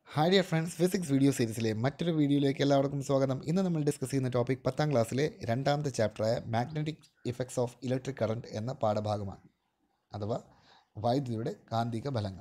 hi dear friends physics video സീരീസിലെ മറ്റൊരു വീഡിയോയിലേക്ക് എല്ലാവർക്കും സ്വാഗതം ഇന്ന് നമ്മൾ ഡിസ്കസ് ചെയ്യുന്ന ടോപ്പിക് പത്താം ക്ലാസ്സിലെ രണ്ടാമത്തെ ചാപ്റ്ററായ magnetic effects of electric current എന്ന പാഠഭാഗമാണ് അഥവാ വൈദ്യുതിയുടെ കാന്തിക ഫലങ്ങൾ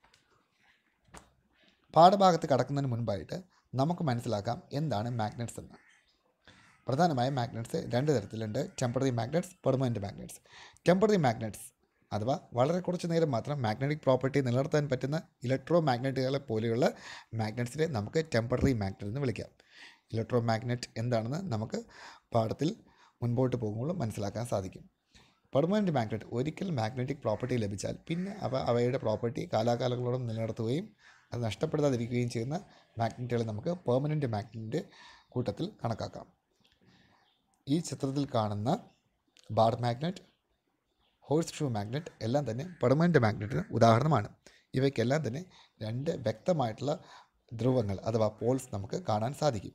പാഠഭാഗത്ത് കടക്കുന്നതിന് മുൻപായിട്ട് നമുക്ക് മനസ്സിലാക്കാം എന്താണ് മാഗ്നറ്റ്സ് എന്ന് പ്രധാനമായും മാഗ്നറ്റ്സ് രണ്ട് തരത്തിലുണ്ട് temporary magnets permanent magnets temporary magnets അഥവാ വളരെ കുറച്ച് നേരം മാത്രം മാഗ്നറ്റിക് പ്രോപ്പർട്ടി നിലനിർത്താൻ പറ്റുന്ന ഇലക്ട്രോ മാഗ്നറ്റുകളെ പോലെയുള്ള മാഗ്നറ്റ്സിനെ നമുക്ക് ടെമ്പററി മാഗ്നറ്റ് എന്ന് വിളിക്കാം ഇലക്ട്രോ മാഗ്നറ്റ് എന്താണെന്ന് നമുക്ക് പാഠത്തിൽ മുൻപോട്ട് പോകുമ്പോൾ മനസ്സിലാക്കാൻ സാധിക്കും പെർമനൻറ്റ് മാഗ്നറ്റ് ഒരിക്കൽ മാഗ്നറ്റിക് പ്രോപ്പർട്ടി ലഭിച്ചാൽ പിന്നെ അവ അവയുടെ പ്രോപ്പർട്ടി കാലാകാലങ്ങളോളം നിലനിർത്തുകയും അത് നഷ്ടപ്പെടുത്താതിരിക്കുകയും ചെയ്യുന്ന മാഗ്നറ്റുകളെ നമുക്ക് പെർമനൻറ്റ് മാഗ്നറ്റിൻ്റെ കൂട്ടത്തിൽ കണക്കാക്കാം ഈ ചിത്രത്തിൽ കാണുന്ന bar magnet horseshoe magnet എല്ലാം തന്നെ പെർമനൻറ്റ് മാഗ്നറ്റിന് ഉദാഹരണമാണ് ഇവയ്ക്കെല്ലാം തന്നെ രണ്ട് വ്യക്തമായിട്ടുള്ള ധ്രുവങ്ങൾ അഥവാ പോൾസ് നമുക്ക് കാണാൻ സാധിക്കും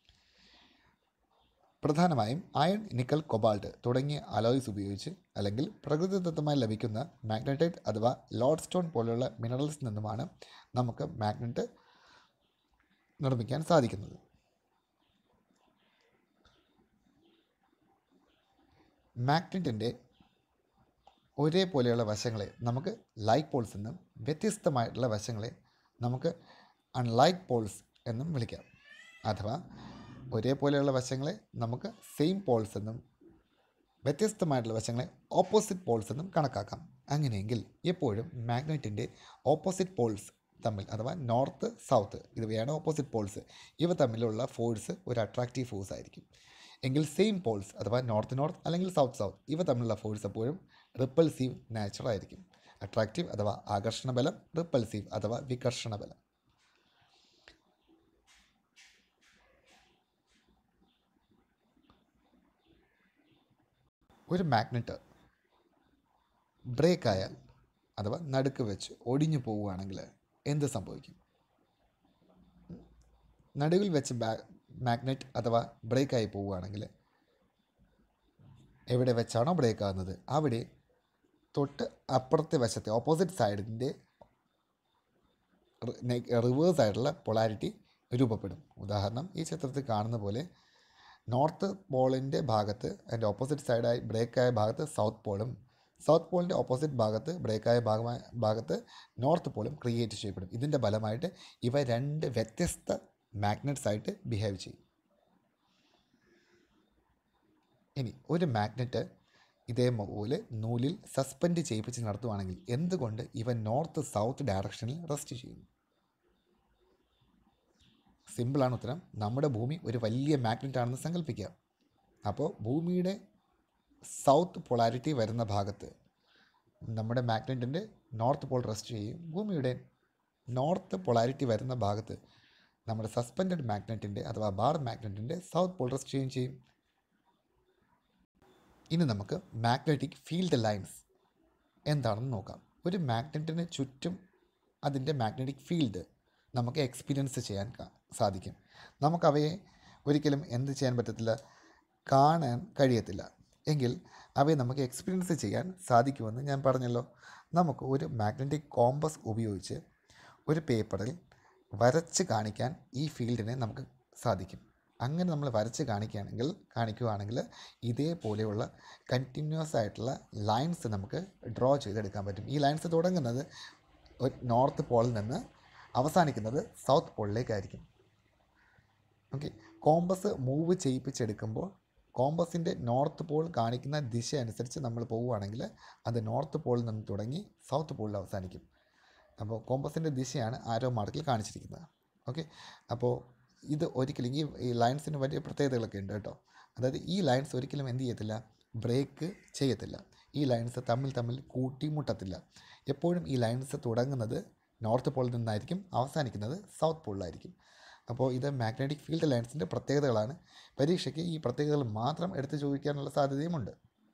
പ്രധാനമായും അയൺ നിക്കൽ കൊബാൾട്ട് തുടങ്ങിയ അലോയ്സ് ഉപയോഗിച്ച് അല്ലെങ്കിൽ പ്രകൃതിദത്തമായി ലഭിക്കുന്ന മാഗ്നറ്റൈറ്റ് അഥവാ ലോഡ് സ്റ്റോൺ പോലെയുള്ള മിനറൽസ് നിന്നുമാണ് നമുക്ക് മാഗ്നറ്റ് നിർമ്മിക്കാൻ സാധിക്കുന്നത് മാഗ്നറ്റിൻ്റെ ഒരേപോലെയുള്ള വശങ്ങളെ നമുക്ക് ലൈക്ക് പോൾസ് എന്നും വ്യത്യസ്തമായിട്ടുള്ള വശങ്ങളെ നമുക്ക് അൺലൈക്ക് പോൾസ് എന്നും വിളിക്കാം അഥവാ ഒരേപോലെയുള്ള വശങ്ങളെ നമുക്ക് സെയിം പോൾസ് എന്നും വ്യത്യസ്തമായിട്ടുള്ള വശങ്ങളെ ഓപ്പോസിറ്റ് പോൾസ് എന്നും കണക്കാക്കാം അങ്ങനെയെങ്കിൽ എപ്പോഴും മാഗ്നറ്റിൻ്റെ ഓപ്പോസിറ്റ് പോൾസ് തമ്മിൽ അഥവാ നോർത്ത് സൗത്ത് ഇവയാണ് ഓപ്പോസിറ്റ് പോൾസ് ഇവ തമ്മിലുള്ള ഫോഴ്സ് ഒരു അട്രാക്റ്റീവ് ഫോഴ്സ് ആയിരിക്കും എങ്കിൽ സെയിം പോൾസ് അഥവാ നോർത്ത് നോർത്ത് അല്ലെങ്കിൽ സൗത്ത് സൗത്ത് ഇവ തമ്മിലുള്ള ഫോഴ്സ് എപ്പോഴും റിപ്പൾസീവ് നാച്ചർ ആയിരിക്കും അട്രാക്റ്റീവ് അഥവാ ആകർഷണ ബലം റിപ്പൾസീവ് അഥവാ വികർഷണ ബലം ഒരു മാഗ്നറ്റ് ബ്രേക്ക് ആയാൽ അഥവാ നടുക്ക് വെച്ച് ഒടിഞ്ഞു പോവുകയാണെങ്കിൽ എന്ത് സംഭവിക്കും നടുവിൽ വെച്ച് മാഗ്നറ്റ് അഥവാ ബ്രേക്കായി പോവുകയാണെങ്കിൽ എവിടെ വെച്ചാണോ ബ്രേക്ക് ആകുന്നത് അവിടെ തൊട്ട് അപ്പുറത്തെ വശത്തെ ഓപ്പോസിറ്റ് സൈഡിൻ്റെ റിവേഴ്സ് ആയിട്ടുള്ള പൊളാരിറ്റി രൂപപ്പെടും ഉദാഹരണം ഈ ചിത്രത്തിൽ കാണുന്ന പോലെ നോർത്ത് പോളിൻ്റെ ഭാഗത്ത് അതിൻ്റെ ഓപ്പോസിറ്റ് സൈഡായി ബ്രേക്കായ ഭാഗത്ത് സൗത്ത് പോളും സൗത്ത് പോളിൻ്റെ ഓപ്പോസിറ്റ് ഭാഗത്ത് ബ്രേക്കായ ഭാഗമായ ഭാഗത്ത് നോർത്ത് പോളും ക്രിയേറ്റ് ചെയ്യപ്പെടും ഇതിൻ്റെ ഫലമായിട്ട് ഇവ രണ്ട് വ്യത്യസ്ത മാഗ്നറ്റ്സ് ആയിട്ട് ബിഹേവ് ചെയ്യും ഇനി ഒരു മാഗ്നറ്റ് ഇതേപോലെ നൂലിൽ സസ്പെൻഡ് ചെയ്യിപ്പിച്ച് നടത്തുവാണെങ്കിൽ എന്തുകൊണ്ട് ഇവ നോർത്ത് സൗത്ത് ഡയറക്ഷനിൽ റെസ്റ്റ് ചെയ്യുന്നു സിമ്പിളാണ് ഉത്തരം നമ്മുടെ ഭൂമി ഒരു വലിയ മാഗ്നറ്റ് ആണെന്ന് സങ്കല്പിക്കാം അപ്പോൾ ഭൂമിയുടെ സൗത്ത് പൊളാരിറ്റി വരുന്ന ഭാഗത്ത് നമ്മുടെ മാഗ്നറ്റിൻ്റെ നോർത്ത് പോൾ റെസ്റ്റ് ചെയ്യും ഭൂമിയുടെ നോർത്ത് പൊളാരിറ്റി വരുന്ന ഭാഗത്ത് നമ്മുടെ സസ്പെൻഡഡ് മാഗ്നറ്റിൻ്റെ അഥവാ ബാർ മാഗ്നറ്റിൻ്റെ സൗത്ത് പോൾ റെസ്റ്റ് ചെയ്യുകയും ചെയ്യും ഇനി നമുക്ക് മാഗ്നറ്റിക് ഫീൽഡ് ലൈൻസ് എന്താണെന്ന് നോക്കാം ഒരു മാഗ്നറ്റിന് ചുറ്റും അതിൻ്റെ മാഗ്നറ്റിക് ഫീൽഡ് നമുക്ക് എക്സ്പീരിയൻസ് ചെയ്യാൻ സാധിക്കും നമുക്കവയെ ഒരിക്കലും എന്ത് ചെയ്യാൻ പറ്റത്തില്ല കാണാൻ കഴിയത്തില്ല എങ്കിൽ അവയെ നമുക്ക് എക്സ്പീരിയൻസ് ചെയ്യാൻ സാധിക്കുമെന്ന് ഞാൻ പറഞ്ഞല്ലോ നമുക്ക് ഒരു മാഗ്നറ്റിക് കോമ്പസ് ഉപയോഗിച്ച് ഒരു പേപ്പറിൽ വരച്ച് കാണിക്കാൻ ഈ ഫീൽഡിനെ നമുക്ക് സാധിക്കും അങ്ങനെ നമ്മൾ വരച്ച് കാണിക്കുകയാണെങ്കിൽ കാണിക്കുകയാണെങ്കിൽ ഇതേപോലെയുള്ള കണ്ടിന്യൂസ് ആയിട്ടുള്ള ലൈൻസ് നമുക്ക് ഡ്രോ ചെയ്തെടുക്കാൻ പറ്റും ഈ ലൈൻസ് തുടങ്ങുന്നത് നോർത്ത് പോളിൽ നിന്ന് അവസാനിക്കുന്നത് സൗത്ത് പോളിലേക്കായിരിക്കും ഓക്കെ കോമ്പസ് മൂവ് ചെയ്യിപ്പിച്ചെടുക്കുമ്പോൾ കോമ്പസിൻ്റെ നോർത്ത് പോൾ കാണിക്കുന്ന ദിശ അനുസരിച്ച് നമ്മൾ പോവുകയാണെങ്കിൽ അത് നോർത്ത് പോളിൽ നിന്ന് തുടങ്ങി സൗത്ത് പോളിൽ അവസാനിക്കും അപ്പോൾ കോമ്പസിൻ്റെ ദിശയാണ് ആരോ മാർക്കിൽ കാണിച്ചിരിക്കുന്നത് ഓക്കെ അപ്പോൾ ഇത് ഒരിക്കലും ഈ ഈ ലൈൻസിന് വലിയ പ്രത്യേകതകളൊക്കെ ഉണ്ട് കേട്ടോ അതായത് ഈ ലൈൻസ് ഒരിക്കലും എന്ത് ചെയ്യത്തില്ല ബ്രേക്ക് ചെയ്യത്തില്ല ഈ ലൈൻസ് തമ്മിൽ തമ്മിൽ കൂട്ടിമുട്ടത്തില്ല എപ്പോഴും ഈ ലൈൻസ് തുടങ്ങുന്നത് നോർത്ത് പോളിൽ നിന്നായിരിക്കും അവസാനിക്കുന്നത് സൗത്ത് പോളിലായിരിക്കും അപ്പോൾ ഇത് മാഗ്നറ്റിക് ഫീൽഡ് ലൈൻസിൻ്റെ പ്രത്യേകതകളാണ് പരീക്ഷയ്ക്ക് ഈ പ്രത്യേകതകൾ മാത്രം എടുത്തു ചോദിക്കാനുള്ള സാധ്യതയുമുണ്ട്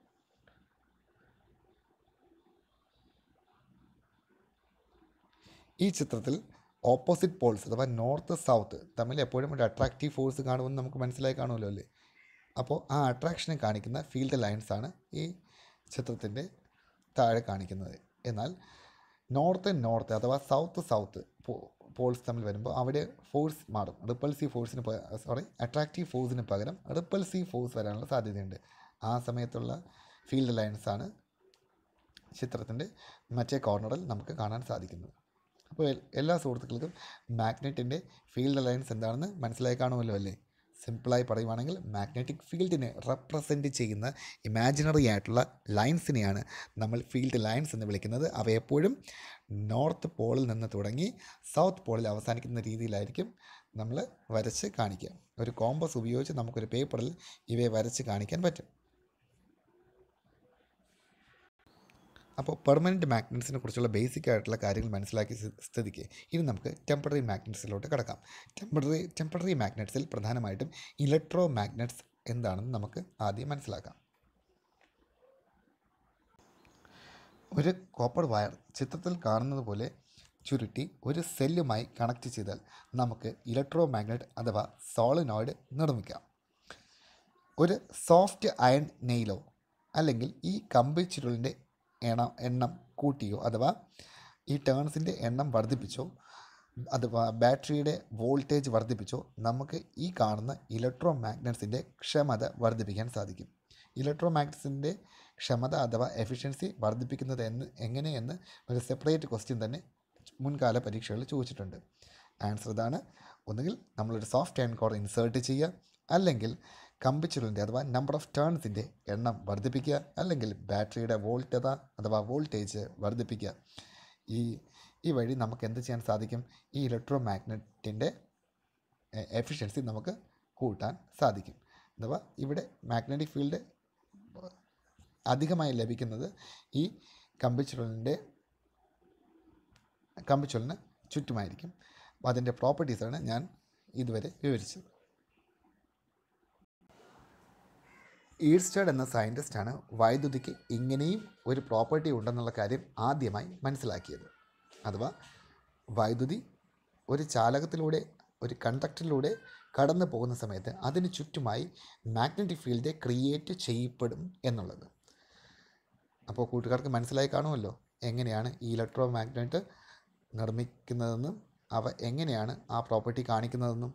ഈ ചിത്രത്തിൽ ഓപ്പോസിറ്റ് പോൾസ് അഥവാ നോർത്ത് സൗത്ത് തമ്മിൽ എപ്പോഴും ഒരു അട്രാക്റ്റീവ് ഫോഴ്സ് കാണുമെന്ന് നമുക്ക് മനസ്സിലായി കാണുമല്ലോ അല്ലേ അപ്പോൾ ആ അട്രാക്ഷനെ കാണിക്കുന്ന ഫീൽഡ് ലൈൻസ് ആണ് ഈ ചിത്രത്തിൻ്റെ താഴെ കാണിക്കുന്നത് എന്നാൽ നോർത്ത് നോർത്ത് അഥവാ സൗത്ത് സൗത്ത് പോൾസ് തമ്മിൽ വരുമ്പോൾ അവിടെ ഫോഴ്സ് മാറും റിപ്പൾസീവ് ഫോഴ്സിന് സോറി അട്രാക്റ്റീവ് ഫോഴ്സിന് പകരം റിപ്പൾസീവ് ഫോഴ്സ് വരാനുള്ള സാധ്യതയുണ്ട് ആ സമയത്തുള്ള ഫീൽഡ് ലൈൻസ് ആണ് ചിത്രത്തിൻ്റെ മറ്റേ കോർണറിൽ നമുക്ക് കാണാൻ സാധിക്കുന്നത് അപ്പോൾ എൽ- എല്ലാ സുഹൃത്തുക്കൾക്കും മാഗ്നറ്റിൻ്റെ ഫീൽഡ് ലൈൻസ് എന്താണെന്ന് മനസ്സിലായി കാണുമല്ലോ അല്ലേ സിമ്പിളായി പറയുവാണെങ്കിൽ മാഗ്നറ്റിക് ഫീൽഡിനെ റെപ്രസെൻറ്റ് ചെയ്യുന്ന ഇമാജിനറി ആയിട്ടുള്ള ലൈൻസിനെയാണ് നമ്മൾ ഫീൽഡ് ലൈൻസ് എന്ന് വിളിക്കുന്നത് അവ എപ്പോഴും നോർത്ത് പോളിൽ നിന്ന് തുടങ്ങി സൗത്ത് പോളിൽ അവസാനിക്കുന്ന രീതിയിലായിരിക്കും നമ്മൾ വരച്ച് കാണിക്കുക ഒരു കോമ്പസ് ഉപയോഗിച്ച് നമുക്കൊരു പേപ്പറിൽ ഇവയെ വരച്ച് കാണിക്കാൻ പറ്റും അപ്പോൾ പെർമനൻറ്റ് മാഗ്നറ്റ്സിനെ കുറിച്ചുള്ള ബേസിക് ആയിട്ടുള്ള കാര്യങ്ങൾ മനസ്സിലാക്കി സ്ഥി- സ്ഥിതിക്ക് ഇനി നമുക്ക് ടെമ്പററി മാഗ്നറ്റ്സിലോട്ട് കിടക്കാം ടെമ്പററി ടെമ്പററി മാഗ്നറ്റ്സിൽ പ്രധാനമായിട്ടും ഇലക്ട്രോ മാഗ്നറ്റ്സ് എന്താണെന്ന് നമുക്ക് ആദ്യം മനസ്സിലാക്കാം ഒരു കോപ്പർ വയർ ചിത്രത്തിൽ കാണുന്നത് പോലെ ചുരുട്ടി ഒരു സെല്ലുമായി കണക്ട് ചെയ്താൽ നമുക്ക് ഇലക്ട്രോ മാഗ്നറ്റ് അഥവാ സോളിനോയിഡ് നിർമ്മിക്കാം ഒരു സോഫ്റ്റ് അയൺ നെയിലോ അല്ലെങ്കിൽ ഈ കമ്പി ചുരുളിൻ്റെ എണ്ണം എണ്ണം കൂട്ടിയോ അഥവാ ഈ ടേൺസിൻ്റെ എണ്ണം വർദ്ധിപ്പിച്ചോ അഥവാ ബാറ്ററിയുടെ വോൾട്ടേജ് വർദ്ധിപ്പിച്ചോ നമുക്ക് ഈ കാണുന്ന ഇലക്ട്രോ മാഗ്നറ്റ്സിൻ്റെ ക്ഷമത വർദ്ധിപ്പിക്കാൻ സാധിക്കും ഇലക്ട്രോ മാഗ്നറ്റ്സിൻ്റെ ക്ഷമത അഥവാ എഫിഷ്യൻസി വർദ്ധിപ്പിക്കുന്നത് എന്ന് എങ്ങനെയെന്ന് ഒരു സെപ്പറേറ്റ് ക്വസ്റ്റ്യൻ തന്നെ മുൻകാല പരീക്ഷകളിൽ ചോദിച്ചിട്ടുണ്ട് ആൻസർ ഇതാണ് ഒന്നുകിൽ നമ്മളൊരു സോഫ്റ്റ് ആൻഡ് കോർ ഇൻസേർട്ട് ചെയ്യുക അല്ലെങ്കിൽ കമ്പിച്ചുരുളിൻ്റെ അഥവാ നമ്പർ ഓഫ് ടേൺസിൻ്റെ എണ്ണം വർദ്ധിപ്പിക്കുക അല്ലെങ്കിൽ ബാറ്ററിയുടെ വോൾട്ടത അഥവാ വോൾട്ടേജ് വർദ്ധിപ്പിക്കുക ഈ ഈ വഴി നമുക്ക് എന്ത് ചെയ്യാൻ സാധിക്കും ഈ ഇലക്ട്രോ മാഗ്നറ്റിൻ്റെ എഫിഷ്യൻസി നമുക്ക് കൂട്ടാൻ സാധിക്കും അഥവാ ഇവിടെ മാഗ്നറ്റിക് ഫീൽഡ് അധികമായി ലഭിക്കുന്നത് ഈ കമ്പിച്ചുരുളിൻ്റെ കമ്പിച്ചുരുളിന് ചുറ്റുമായിരിക്കും അപ്പോൾ അതിൻ്റെ പ്രോപ്പർട്ടീസാണ് ഞാൻ ഇതുവരെ വിവരിച്ചത് ഈർസ്റ്റഡ് എന്ന സയൻറ്റിസ്റ്റാണ് വൈദ്യുതിക്ക് ഇങ്ങനെയും ഒരു പ്രോപ്പർട്ടി ഉണ്ടെന്നുള്ള കാര്യം ആദ്യമായി മനസ്സിലാക്കിയത് അഥവാ വൈദ്യുതി ഒരു ചാലകത്തിലൂടെ ഒരു കണ്ടക്ടറിലൂടെ കടന്നു പോകുന്ന സമയത്ത് അതിന് ചുറ്റുമായി മാഗ്നറ്റിക് ഫീൽഡ് ക്രിയേറ്റ് ചെയ്യപ്പെടും എന്നുള്ളത് അപ്പോൾ കൂട്ടുകാർക്ക് മനസ്സിലായി കാണുമല്ലോ എങ്ങനെയാണ് ഈ ഇലക്ട്രോ മാഗ്നറ്റ് നിർമ്മിക്കുന്നതെന്നും അവ എങ്ങനെയാണ് ആ പ്രോപ്പർട്ടി കാണിക്കുന്നതെന്നും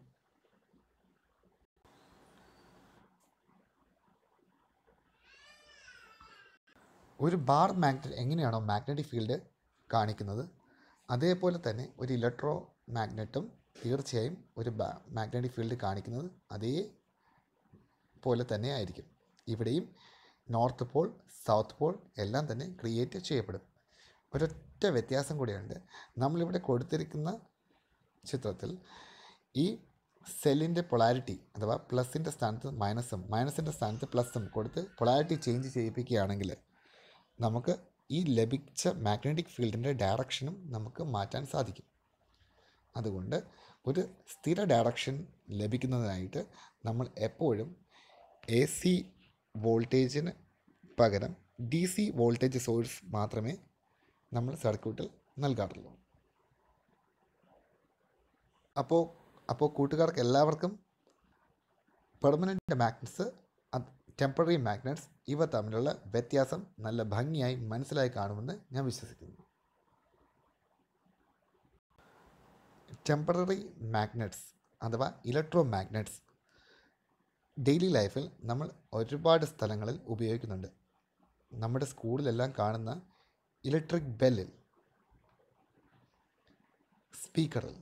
ഒരു ബാർ മാഗ്നറ്റ് എങ്ങനെയാണോ മാഗ്നറ്റിക് ഫീൽഡ് കാണിക്കുന്നത് അതേപോലെ തന്നെ ഒരു ഇലക്ട്രോ മാഗ്നറ്റും തീർച്ചയായും ഒരു മാഗ്നറ്റിക് ഫീൽഡ് കാണിക്കുന്നത് അതേ പോലെ തന്നെ ആയിരിക്കും ഇവിടെയും നോർത്ത് പോൾ സൗത്ത് പോൾ എല്ലാം തന്നെ ക്രിയേറ്റ് ചെയ്യപ്പെടും ഒരൊറ്റ വ്യത്യാസം കൂടിയുണ്ട് നമ്മളിവിടെ കൊടുത്തിരിക്കുന്ന ചിത്രത്തിൽ ഈ സെല്ലിൻ്റെ പൊളാരിറ്റി അഥവാ പ്ലസിൻ്റെ സ്ഥാനത്ത് മൈനസും മൈനസിൻ്റെ സ്ഥാനത്ത് പ്ലസും കൊടുത്ത് പൊളാരിറ്റി ചേഞ്ച് ചെയ്യിപ്പിക്കുകയാണെങ്കിൽ നമുക്ക് ഈ ലഭിച്ച മാഗ്നറ്റിക് ഫീൽഡിൻ്റെ ഡയറക്ഷനും നമുക്ക് മാറ്റാൻ സാധിക്കും അതുകൊണ്ട് ഒരു സ്ഥിര ഡയറക്ഷൻ ലഭിക്കുന്നതിനായിട്ട് നമ്മൾ എപ്പോഴും എ സി വോൾട്ടേജിന് പകരം ഡി സി വോൾട്ടേജ് സോഴ്സ് മാത്രമേ നമ്മൾ സർക്യൂട്ടിൽ നൽകാറുള്ളൂ അപ്പോൾ അപ്പോൾ കൂട്ടുകാർക്ക് എല്ലാവർക്കും പെർമനൻ്റ് മാഗ്നറ്റ്സ് ടെമ്പററി മാഗ്നറ്റ്സ് ഇവ തമ്മിലുള്ള വ്യത്യാസം നല്ല ഭംഗിയായി മനസ്സിലായി കാണുമെന്ന് ഞാൻ വിശ്വസിക്കുന്നു ടെമ്പററി മാഗ്നറ്റ്സ് അഥവാ ഇലക്ട്രോ മാഗ്നറ്റ്സ് ഡെയിലി ലൈഫിൽ നമ്മൾ ഒരുപാട് സ്ഥലങ്ങളിൽ ഉപയോഗിക്കുന്നുണ്ട് നമ്മുടെ സ്കൂളിലെല്ലാം കാണുന്ന ഇലക്ട്രിക് ബെല്ലിൽ സ്പീക്കറിൽ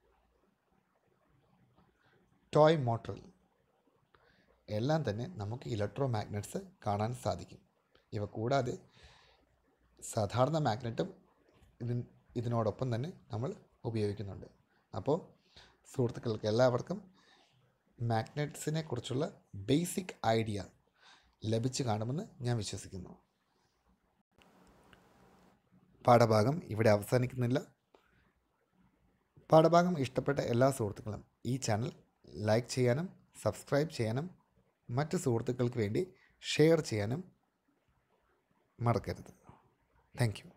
ടോയ് മോട്ടറിൽ എല്ലാം തന്നെ നമുക്ക് ഇലക്ട്രോ മാഗ്നറ്റ്സ് കാണാൻ സാധിക്കും ഇവ കൂടാതെ സാധാരണ മാഗ്നറ്റും ഇതിൻ ഇതിനോടൊപ്പം തന്നെ നമ്മൾ ഉപയോഗിക്കുന്നുണ്ട് അപ്പോൾ സുഹൃത്തുക്കൾക്ക് എല്ലാവർക്കും മാഗ്നറ്റ്സിനെ കുറിച്ചുള്ള ബേസിക് ഐഡിയ ലഭിച്ചു കാണുമെന്ന് ഞാൻ വിശ്വസിക്കുന്നു പാഠഭാഗം ഇവിടെ അവസാനിക്കുന്നില്ല പാഠഭാഗം ഇഷ്ടപ്പെട്ട എല്ലാ സുഹൃത്തുക്കളും ഈ ചാനൽ ലൈക്ക് ചെയ്യാനും സബ്സ്ക്രൈബ് ചെയ്യാനും മറ്റ് സുഹൃത്തുക്കൾക്ക് വേണ്ടി ഷെയർ ചെയ്യാനും മറക്കരുത് താങ്ക് യു